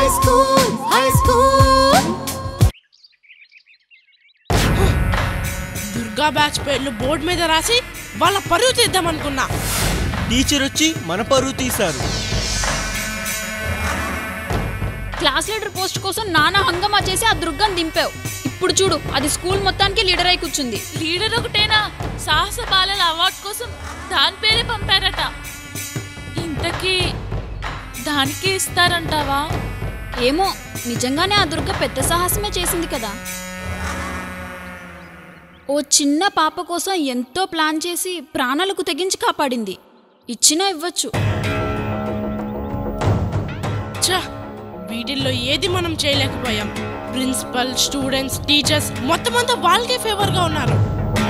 high school, high school. Durga batch పేర్లు board మీద రాసి వాళ్ళ పరువు తీద్దాం అనుకున్నా టీచర్ వచ్చి మన పరువు తీశారు క్లాస్ లీడర్ పోస్ట్ కోసం నానా హంగమా చేసి ఆ దుర్గం దింపావు ఇప్పుడు చూడు అది స్కూల్ మొత్తానికి లీడర్ అయి కూర్చుంది లీడర్ ఒకటేనా సాహస బాలల అవార్డు కోసం దాని పేరే పంపారట ఇంతకీ దానికే ఇస్తారంటావా ఏమో నిజంగానే ఆ దుర్గ పెద్ద సాహసమే చేసింది కదా ఓ చిన్న పాప కోసం ఎంతో ప్లాన్ చేసి ప్రాణాలకు తెగించి కాపాడింది ఇచ్చినా ఇవ్వచ్చు ఛ వీటిల్లో ఏది మనం చేయలేకపోయాం ప్రిన్సిపల్ స్టూడెంట్స్ టీచర్స్ మొత్తం అంతా వాళ్ళకే ఫేవర్గా ఉన్నారు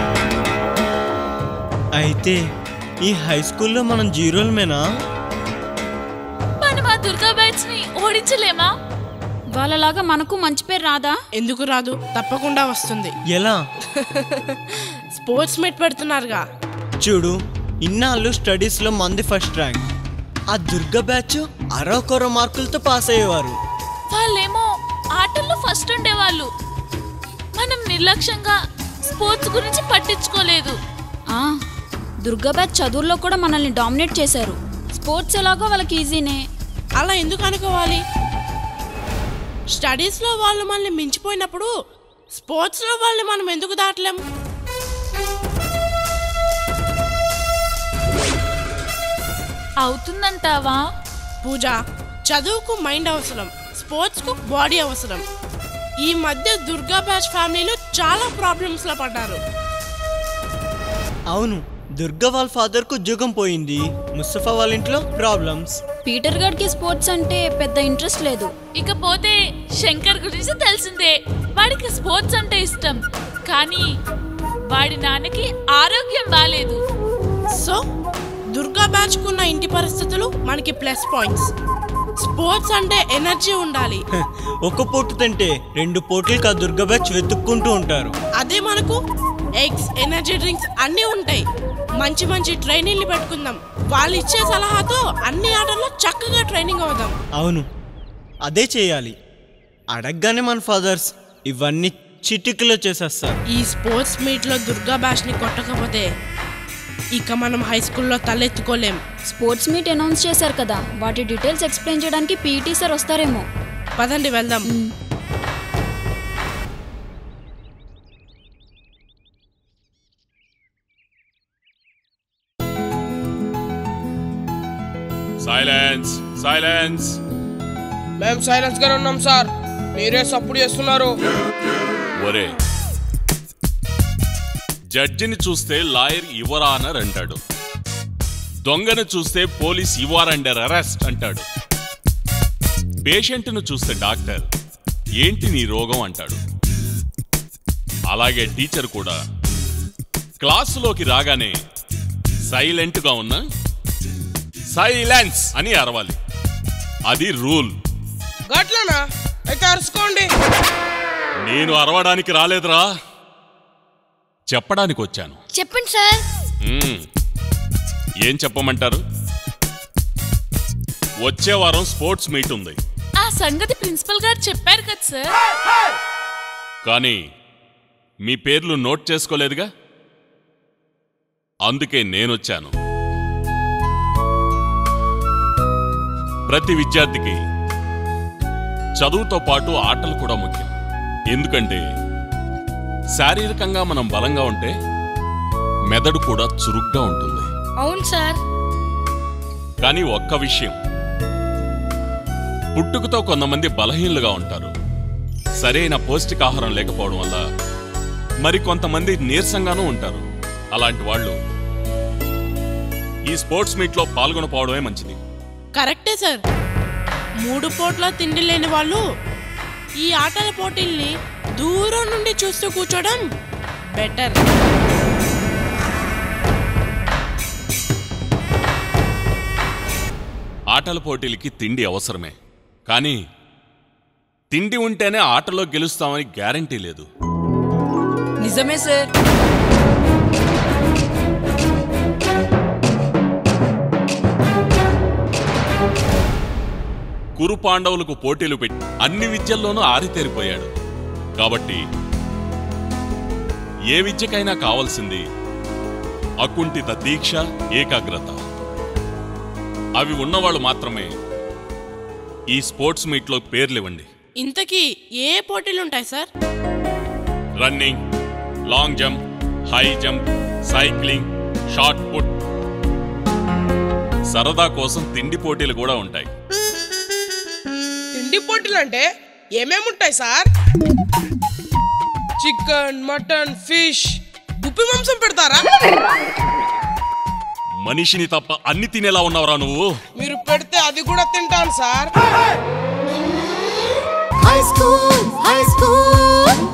అయితే ఈ హై స్కూల్లో మనం జీరోలమేనా మనం ఆ దుర్గా బ్యాచ్ ని ఓడించలేమా వాళ్ళలాగా మనకు మంచి పేరు రాదా ఎందుకు రాదు తప్పకుండా వస్తుంది ఎలా స్పోర్ట్స్ మీట్ పెడుతున్నారుగా చూడు ఇన్నాళ్ళు స్టడీస్లో మంది ఫస్ట్ ర్యాంక్ ఆ దుర్గ బ్యాచ్ అరకొర మార్కులతో పాస్ అయ్యేవారు వాళ్ళేమో ఆటల్లో ఫస్ట్ ఉండేవాళ్ళు మనం నిర్లక్ష్యంగా స్పోర్ట్స్ గురించి పట్టించుకోలేదు ఆ దుర్గా బ్యాచ్ చదువుల్లో కూడా మనల్ని డామినేట్ చేశారు స్పోర్ట్స్ ఎలాగో వాళ్ళకి ఈజీనే అలా ఎందుకు అనుకోవాలి స్టడీస్లో వాళ్ళు మనల్ని మించిపోయినప్పుడు స్పోర్ట్స్లో వాళ్ళని మనం ఎందుకు దాటలేం అవుతుందంటావా పూజ చదువుకు మైండ్ అవసరం స్పోర్ట్స్కు బాడీ అవసరం ఈ మధ్య దుర్గా బ్యాచ్ ఫ్యామిలీలో చాలా ప్రాబ్లమ్స్లో పడ్డారు అవును దుర్గ వాళ్ళ ఫాదర్కు ఉద్యోగం పోయింది ముస్తఫా వాళ్ళ ఇంట్లో ప్రాబ్లమ్స్ పీటర్ గడ్కి స్పోర్ట్స్ అంటే పెద్ద ఇంట్రెస్ట్ లేదు ఇకపోతే శంకర్ గురించి తెలిసిందే వాడికి స్పోర్ట్స్ అంటే ఇష్టం కానీ వాడి నాన్నకి ఆరోగ్యం బాలేదు సో దుర్గా బ్యాచ్కు ఉన్న ఇంటి పరిస్థితులు మనకి ప్లస్ పాయింట్స్ స్పోర్ట్స్ అంటే ఎనర్జీ ఉండాలి హ, ఒక పొట్టు తింటే రెండు పోటీలకు ఆ దుర్గ బ్యాచ్ వెతుక్కుంటూ ఉంటారు అదే మనకు ఎగ్స్ ఎనర్జీ డ్రింక్స్ అన్నీ ఉంటాయి మంచి మంచి ట్రైనింగ్లు పెట్టుకుందాం వాళ్ళు ఇచ్చే సలహాతో అన్ని ఆటల్లో చక్కగా ట్రైనింగ్ అవుదాం అవును అదే చేయాలి అడగగానే మన ఫాదర్స్ ఇవన్నీ చిటికలో చేసేస్తారు ఈ స్పోర్ట్స్ మీట్లో దుర్గా బ్యాచ్ని కొట్టకపోతే ఇక మనం హై స్కూల్లో తలెత్తుకోలేం స్పోర్ట్స్ మీట్ అనౌన్స్ చేశారు కదా వాటి డీటెయిల్స్ ఎక్స్ప్లెయిన్ చేయడానికి పీఈటీ సార్ వస్తారేమో పదండి వెళ్దాం సైలెన్స్ సైలెన్స్ మేము సైలెన్స్ గానే ఉన్నాం సార్ మీరే సప్పుడు చేస్తున్నారు ఒరే జడ్జిని చూస్తే లాయర్ యువర్ ఆనర్ అంటాడు దొంగను చూస్తే పోలీస్ యువర్ అండర్ అరెస్ట్ అంటాడు పేషెంట్ను చూస్తే డాక్టర్ ఏంటి నీ రోగం అంటాడు అలాగే టీచర్ కూడా క్లాసులోకి రాగానే సైలెంట్గా ఉన్న సైలెన్స్ అని అరవాలి అది రూల్ గట్లనా అయితే అరుచుకోండి నేను అరవడానికి రాలేదురా చెప్పడానికి వచ్చాను చెప్పండి సార్ మ్మ్. ఏం చెప్పమంటారు వచ్చే వారం స్పోర్ట్స్ మీట్ ఉంది ఆ సంగతి ప్రిన్సిపల్ గారు చెప్పారు కదా సార్ కానీ మీ పేర్లు నోట్ చేసుకోలేదుగా అందుకే నేనొచ్చాను ప్రతి విద్యార్థికి చదువుతో పాటు ఆటలు కూడా ముఖ్యం ఎందుకంటే శారీరకంగా మనం బలంగా ఉంటే మెదడు కూడా చురుగ్గా ఉంటుంది అవును సార్ కానీ ఒక్క విషయం పుట్టుకతో కొంతమంది బలహీనులుగా ఉంటారు సరైన పౌష్టికాహారం లేకపోవడం వల్ల మరి కొంతమంది నీరసంగానూ ఉంటారు అలాంటి వాళ్ళు ఈ స్పోర్ట్స్ మీట్లో పాల్గొనపోవడమే మంచిది కరెక్టే సార్ మూడు పూట్ల తిండి లేని వాళ్ళు ఈ ఆటల పోటీల్ని దూరం నుండి చూస్తూ కూర్చోవడం బెటర్ ఆటల పోటీలకి తిండి అవసరమే కానీ తిండి ఉంటేనే ఆటలో గెలుస్తామని గ్యారంటీ లేదు నిజమే సార్ కురు పాండవులకు పోటీలు పెట్టి అన్ని విద్యల్లోనూ ఆరితేరిపోయాడు కాబట్టి ఏ విద్యకైనా కావాల్సింది అకుంఠిత దీక్ష ఏకాగ్రత అవి ఉన్నవాళ్ళు మాత్రమే ఈ స్పోర్ట్స్ మీట్లో పేర్లివ్వండి ఇంతకీ ఏ పోటీలు ఉంటాయి sir running long jump high jump cycling shot put సరదా కోసం తిండి పోటీలు కూడా ఉంటాయి తిండి పోటీలు అంటే ఏమేమి ఉంటాయి సార్ చికెన్ మటన్ ఫిష్ గుప్పి మాంసం పెడతారా మనిషిని తప్ప అన్ని తినేలా ఉన్నావురా నువ్వు మీరు పెడితే అది కూడా తింటాను సార్ High school, high